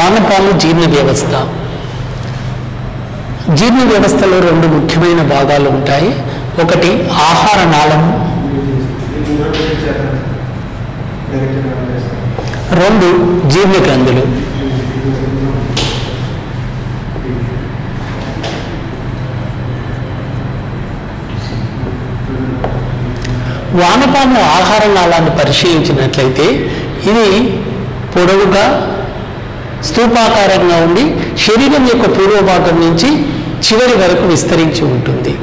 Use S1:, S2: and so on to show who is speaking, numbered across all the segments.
S1: వానపాము జీర్ణ వ్యవస్థ జీర్ణ వ్యవస్థలో రెండు ముఖ్యమైన భాగాలు ఉంటాయి ఒకటి ఆహార నాళం రెండు జీర్ణ గ్రంథులు వానపాము ఆహార నాళాన్ని పరిశీలించినట్లయితే ఇది పొడవుగా స్తూపాకారంగా ఉండి శరీరం యొక్క పూర్వభాగం నుంచి చివరి వరకు విస్తరించి ఉంటుంది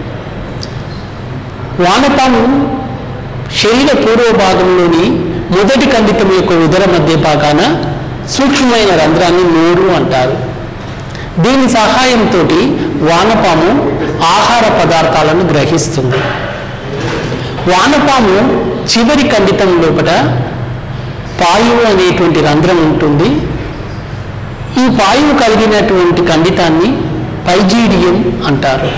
S1: వానపాము శరీర పూర్వ భాగంలోని మొదటి ఖండితం యొక్క ఉదర మధ్య భాగాన సూక్ష్మమైన రంధ్రాన్ని నోరు అంటారు దీని సహాయంతో వానపాము ఆహార పదార్థాలను గ్రహిస్తుంది వానపాము చివరి ఖండితం లోపల పాయువు అనేటువంటి రంధ్రం ఉంటుంది ఈ పాయువు కలిగినటువంటి ఖండితాన్ని పైజీడియం అంటారు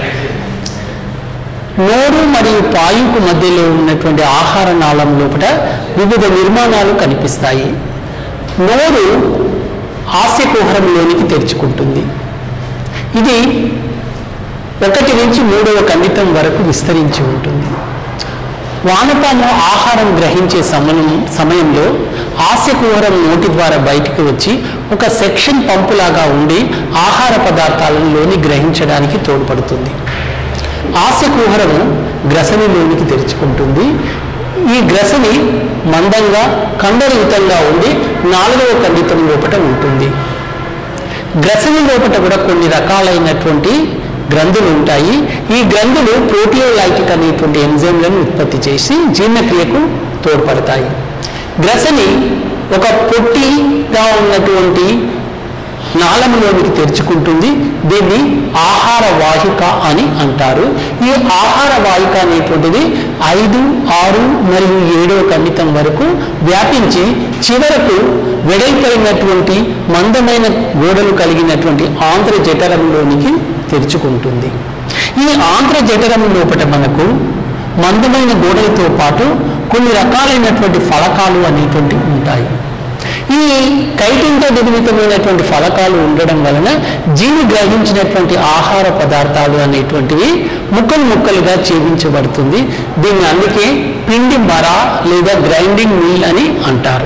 S1: నోరు మరియు పాయుకు మధ్యలో ఉన్నటువంటి ఆహార నాళం లోపల వివిధ నిర్మాణాలు కనిపిస్తాయి నోరు హాస్యకుహరంలోనికి తెరుచుకుంటుంది ఇది ఒకటి నుంచి మూడవ ఖండితం వరకు విస్తరించి ఉంటుంది వానపాము ఆహారం గ్రహించే సమయం సమయంలో హాస్యకుహరం నోటి ద్వారా బయటికి వచ్చి ఒక సెక్షన్ పంపులాగా ఉండి ఆహార పదార్థాలను లోని గ్రహించడానికి తోడ్పడుతుంది హాస్యకుహరము గ్రసనిలోనికి తెరుచుకుంటుంది ఈ గ్రసని మందంగా కండరయుతంగా ఉండి నాలుగవ ఖండితం లోపల ఉంటుంది గ్రసని లోపల కూడా కొన్ని రకాలైనటువంటి గ్రంథులు ఉంటాయి ఈ గ్రంథులు ప్రోటియోలైటిక్ అనేటువంటి ఎంజైమ్లను ఉత్పత్తి చేసి జీర్ణక్రియకు తోడ్పడతాయి గ్రసని ఒక పొట్టిగా ఉన్నటువంటి నాళములోనికి తెరుచుకుంటుంది దీన్ని ఆహార వాహిక అని అంటారు ఈ ఆహార వాహిక అనేటువంటిది ఐదు ఆరు మరియు ఏడవ ఖండితం వరకు వ్యాపించి చివరకు వెడల్పైనటువంటి మందమైన గోడలు కలిగినటువంటి ఆంధ్ర జఠరంలోనికి తెరుచుకుంటుంది ఈ ఆంధ్ర జఠరం లోపల మనకు మందమైన గోడలతో పాటు కొన్ని రకాలైనటువంటి ఫలకాలు అనేటువంటివి ఉంటాయి ఈ కైటింతో నిర్మితమైనటువంటి ఫలకాలు ఉండడం వలన జీవి గ్రహించినటువంటి ఆహార పదార్థాలు అనేటువంటివి ముక్కలు ముక్కలుగా ఛేదించబడుతుంది దీన్ని అందుకే పిండి మర లేదా గ్రైండింగ్ మిల్ అని అంటారు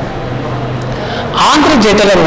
S1: ఆంధ్ర జఠరము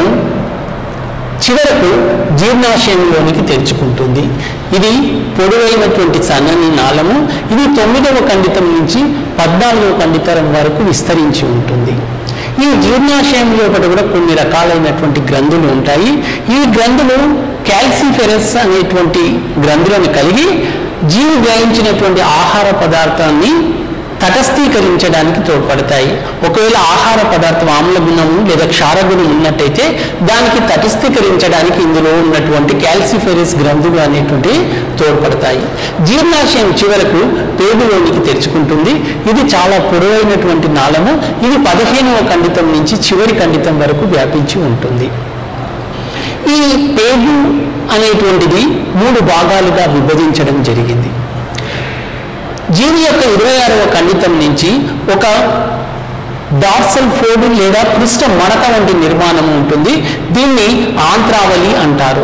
S1: చివరకు జీర్ణాశయంలోనికి తెరుచుకుంటుంది ఇది పొడవైనటువంటి సన్నని నాళము ఇది తొమ్మిదవ ఖండితం నుంచి పద్నాలుగవ ఖండితం వరకు విస్తరించి ఉంటుంది ఈ జీర్ణాశయం లోపల కూడా కొన్ని రకాలైనటువంటి గ్రంథులు ఉంటాయి ఈ గ్రంథులు క్యాల్సిఫెరస్ అనేటువంటి గ్రంథులను కలిగి జీవి గ్రహించినటువంటి ఆహార పదార్థాన్ని తటస్థీకరించడానికి తోడ్పడతాయి ఒకవేళ ఆహార పదార్థం ఆమ్ల గుణము లేదా క్షారగుణం ఉన్నట్టయితే దానికి తటస్థీకరించడానికి ఇందులో ఉన్నటువంటి క్యాల్సిఫెరస్ గ్రంథులు అనేటువంటి తోడ్పడతాయి జీర్ణాశయం చివరకు పేగులోనికి తెరుచుకుంటుంది ఇది చాలా పొడవైనటువంటి నాళము ఇది పదిహేనవ ఖండితం నుంచి చివరి ఖండితం వరకు వ్యాపించి ఉంటుంది ఈ పేగు అనేటువంటిది మూడు భాగాలుగా విభజించడం జరిగింది జీవి యొక్క ఇరవై ఆరవ ఖండితం నుంచి ఒక డార్సల్ ఫోర్డ్ లేదా పృష్ఠ మడత వంటి నిర్మాణం ఉంటుంది దీన్ని ఆంత్రావళి అంటారు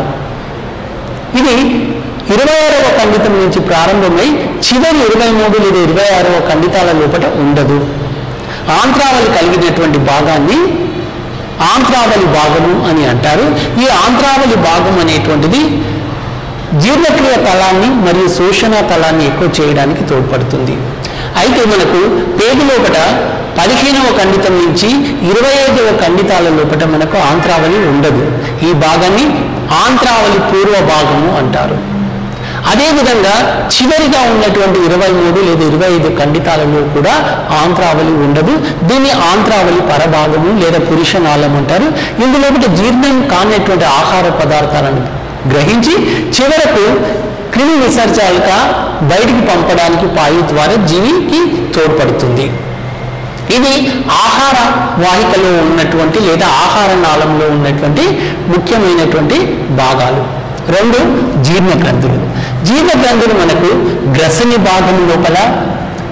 S1: ఇది ఇరవై ఆరవ ఖండితం నుంచి ప్రారంభమై చివరి ఇరవై మూడు లేదా ఇరవై ఆరవ ఖండితాల లోపల ఉండదు ఆంత్రావళి కలిగినటువంటి భాగాన్ని ఆంత్రావళి భాగము అని అంటారు ఈ ఆంత్రావళి భాగం అనేటువంటిది జీర్ణక్రియ తలాన్ని మరియు శోషణ తలాన్ని ఎక్కువ చేయడానికి తోడ్పడుతుంది అయితే మనకు పేగు లోపల పదిహేనవ ఖండితం నుంచి ఇరవై ఐదవ ఖండితాల లోపల మనకు ఆంత్రావళి ఉండదు ఈ భాగాన్ని ఆంత్రావళి పూర్వ భాగము అంటారు అదేవిధంగా చివరిగా ఉన్నటువంటి ఇరవై మూడు లేదా ఇరవై ఐదు ఖండితాలలో కూడా ఆంత్రావళి ఉండదు దీన్ని ఆంత్రావళి పరభాగము లేదా పురుషనాళం అంటారు ఇందులో జీర్ణం కానటువంటి ఆహార పదార్థాలను గ్రహించి చివరకు క్రిమి విసర్జాలుగా బయటికి పంపడానికి పాయు ద్వారా జీవికి తోడ్పడుతుంది ఇది ఆహార వాహికలో ఉన్నటువంటి లేదా ఆహార నాళంలో ఉన్నటువంటి ముఖ్యమైనటువంటి భాగాలు రెండు జీర్ణ గ్రంథులు జీర్ణ గ్రంథులు మనకు గ్రసని భాగం లోపల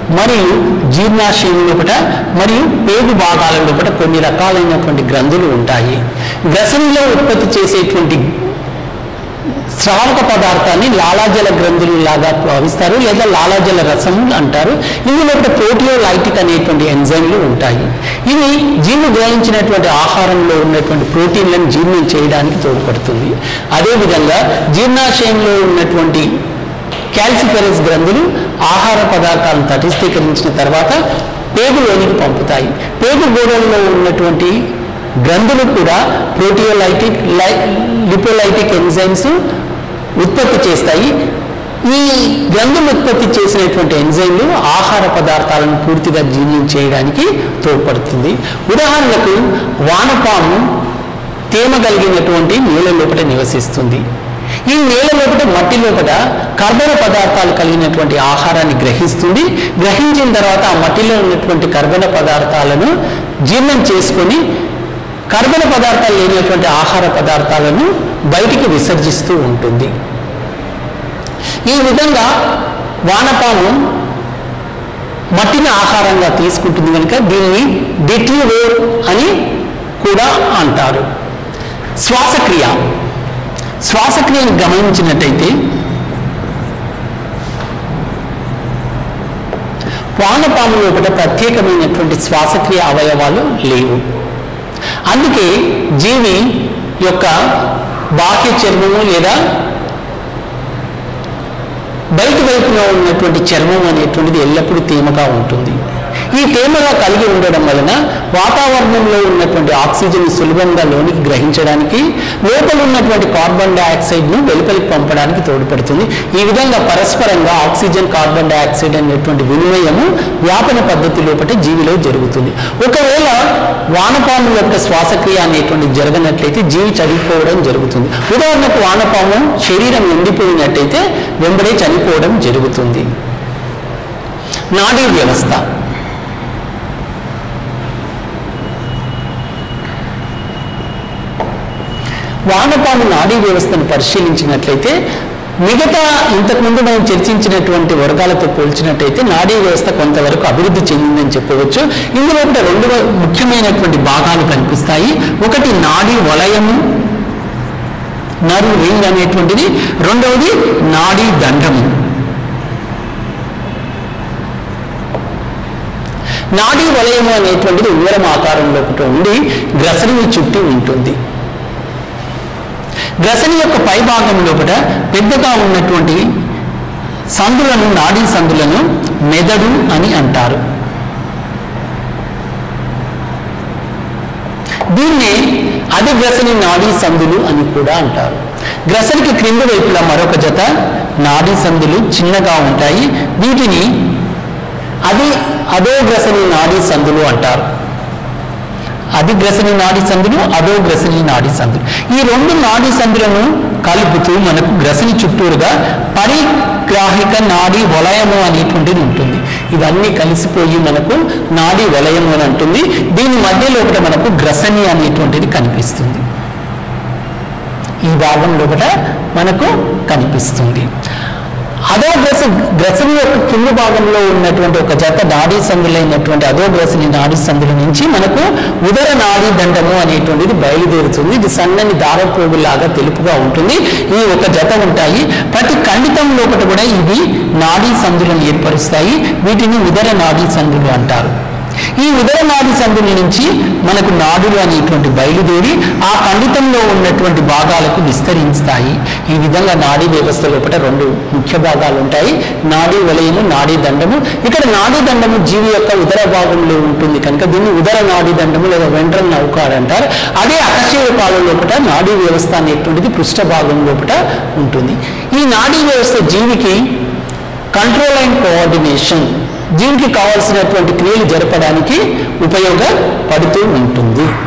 S1: మరియు జీర్ణాశయం లోపల మరియు పేగు భాగాల లోపల కొన్ని రకాలైనటువంటి గ్రంథులు ఉంటాయి గ్రసనిలో ఉత్పత్తి చేసేటువంటి స్రావక పదార్థాన్ని లాలాజల గ్రంథులు లాగా భావిస్తారు లేదా లాలాజల రసం అంటారు ఇందులో ప్రోటియోలైటిక్ అనేటువంటి ఎంజైమ్లు ఉంటాయి ఇవి జీవులు గ్రహించినటువంటి ఆహారంలో ఉన్నటువంటి ప్రోటీన్లను జీర్ణం చేయడానికి తోడ్పడుతుంది అదేవిధంగా జీర్ణాశయంలో ఉన్నటువంటి క్యాల్సిఫెరస్ గ్రంథులు ఆహార పదార్థాలను తటిస్థీకరించిన తర్వాత పేగులోనికి పంపుతాయి పేగు గోడల్లో ఉన్నటువంటి గ్రంథులు కూడా ప్రోటియోలైటిక్ లై లిపోలైటిక్ ఎంజైమ్స్ ఉత్పత్తి చేస్తాయి ఈ గ్రంథులు ఉత్పత్తి చేసినటువంటి ఎంజైమ్లు ఆహార పదార్థాలను పూర్తిగా జీర్ణం చేయడానికి తోడ్పడుతుంది ఉదాహరణకు వానపాము తేమ కలిగినటువంటి నీళ్ళ లోపల నివసిస్తుంది ఈ నేల లోపల మట్టి లోపల కర్బన పదార్థాలు కలిగినటువంటి ఆహారాన్ని గ్రహిస్తుంది గ్రహించిన తర్వాత ఆ మట్టిలో ఉన్నటువంటి కర్బన పదార్థాలను జీర్ణం చేసుకొని కర్బన పదార్థాలు లేనటువంటి ఆహార పదార్థాలను బయటికి విసర్జిస్తూ ఉంటుంది ఈ విధంగా వానపాము మట్టిని ఆహారంగా తీసుకుంటుంది కనుక దీన్ని డిట్రివేర్ అని కూడా అంటారు శ్వాసక్రియ శ్వాసక్రియను గమనించినట్టయితే వానపాము లోపల ప్రత్యేకమైనటువంటి శ్వాసక్రియ అవయవాలు లేవు అందుకే జీవి యొక్క బాహ్య చర్మము లేదా బయట వైపున ఉన్నటువంటి చర్మం అనేటువంటిది ఎల్లప్పుడూ తేమగా ఉంటుంది ఈ తేమగా కలిగి ఉండడం వలన వాతావరణంలో ఉన్నటువంటి ఆక్సిజన్ సులభంగా లోనికి గ్రహించడానికి లోపల ఉన్నటువంటి కార్బన్ డైఆక్సైడ్ను వెలుపలికి పంపడానికి తోడ్పడుతుంది ఈ విధంగా పరస్పరంగా ఆక్సిజన్ కార్బన్ డైఆక్సైడ్ అనేటువంటి వినిమయము వ్యాపన పద్ధతి లోపల జీవిలో జరుగుతుంది ఒకవేళ వానపాము యొక్క శ్వాసక్రియ అనేటువంటి జరగనట్లయితే జీవి చనిపోవడం జరుగుతుంది ఉదాహరణకు వానపాము శరీరం ఎండిపోయినట్టయితే వెంబడే చనిపోవడం జరుగుతుంది నాడీ వ్యవస్థ వానపాము నాడీ వ్యవస్థను పరిశీలించినట్లయితే మిగతా ఇంతకుముందు మనం చర్చించినటువంటి వర్గాలతో పోల్చినట్టయితే నాడీ వ్యవస్థ కొంతవరకు అభివృద్ధి చెందిందని చెప్పవచ్చు ఇందులో కూడా రెండు ముఖ్యమైనటువంటి భాగాలు కనిపిస్తాయి ఒకటి నాడీ వలయము నరు రింగ్ అనేటువంటిది రెండవది నాడీ దండము నాడీ వలయము అనేటువంటిది ఉంగరం ఆకారంలో ఒకటి ఉండి గ్రసనిని చుట్టి ఉంటుంది గ్రసని యొక్క పై భాగం లోపల పెద్దగా ఉన్నటువంటి సందులను నాడీ సందులను మెదడు అని అంటారు దీన్నే అది గ్రసని నాడీ సందులు అని కూడా అంటారు గ్రసనికి క్రింద వైపులా మరొక జత నాడీ సందులు చిన్నగా ఉంటాయి వీటిని అది అదో గ్రసని నాడీ సందులు అంటారు అది గ్రసని నాడీ సందులు అదో గ్రసని నాడీ సందులు ఈ రెండు నాడీ సందులను కలుపుతూ మనకు గ్రసని చుట్టూరుగా పరిగ్రాహిక నాడీ వలయము అనేటువంటిది ఉంటుంది ఇవన్నీ కలిసిపోయి మనకు నాడీ వలయము అని అంటుంది దీని మధ్య లోపల మనకు గ్రసని అనేటువంటిది కనిపిస్తుంది ఈ భాగం లోపల మనకు కనిపిస్తుంది అదో గ్రస గ్రసని యొక్క కింద భాగంలో ఉన్నటువంటి ఒక జత నాడీ సందులైనటువంటి అదో గ్రసని నాడీ సందుల నుంచి మనకు ఉదర నాడీ దండము అనేటువంటిది బయలుదేరుతుంది ఇది సన్నని దారపోగులాగా తెలుపుగా ఉంటుంది ఈ ఒక జత ఉంటాయి ప్రతి ఖండితం లోపల కూడా ఇవి నాడీ సందులను ఏర్పరుస్తాయి వీటిని ఉదర నాడీ సందులు అంటారు ఈ ఉదర నాడి సందుల నుంచి మనకు నాడులు అనేటువంటి బయలుదేరి ఆ ఖండితంలో ఉన్నటువంటి భాగాలకు విస్తరిస్తాయి ఈ విధంగా నాడీ వ్యవస్థ లోపల రెండు ముఖ్య భాగాలు ఉంటాయి నాడీ వలయము నాడీ దండము ఇక్కడ నాడీ దండము జీవి యొక్క ఉదర భాగంలో ఉంటుంది కనుక దీన్ని ఉదర నాడీ దండము లేదా వెంట్రల్ నౌకాడు అంటారు అదే అకశేయ కాలం లోపల నాడీ వ్యవస్థ అనేటువంటిది పృష్ఠ భాగం లోపల ఉంటుంది ఈ నాడీ వ్యవస్థ జీవికి కంట్రోల్ అండ్ కోఆర్డినేషన్ జీవికి కావాల్సినటువంటి క్రియలు జరపడానికి ఉపయోగపడుతూ ఉంటుంది